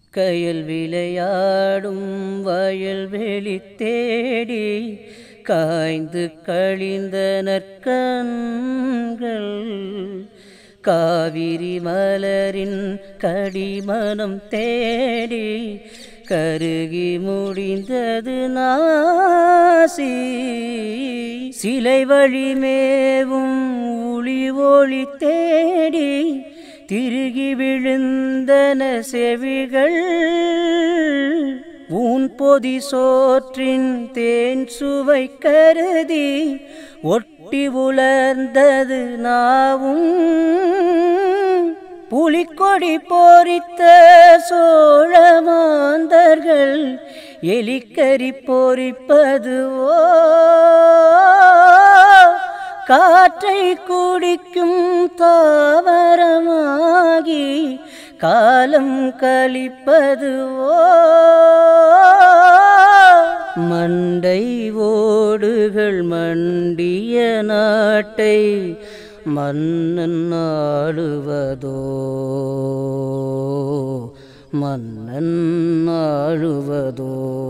கயல் விளையாடும் வயல்வெளி தேடி காய்ந்து கழிந்தனர் கண்கள் காவிரி மலரின் கடிமனம் தேடி கருகி முடிந்தது நாசி சிலை வழி மேவும் ஒளி ஒளி தேடி திருகி விழுந்தன செவிகள் ஊன் பொதி சோற்றின் தேன் சுவை கருதி ஒட்டி உலர்ந்தது நாவும் புலிக்கொடி போரித்த சோழ மாந்தர்கள் எலிக்கறி பொறிப்பதுவோ காற்றை குடிக்கும் தாவரமாகி காலம் கழிப்பதுவோ மண்டை ஓடுகள் மண்டிய நாட்டை மன்னன் ஆளுவதோ மன்னன் ஆளுவதோ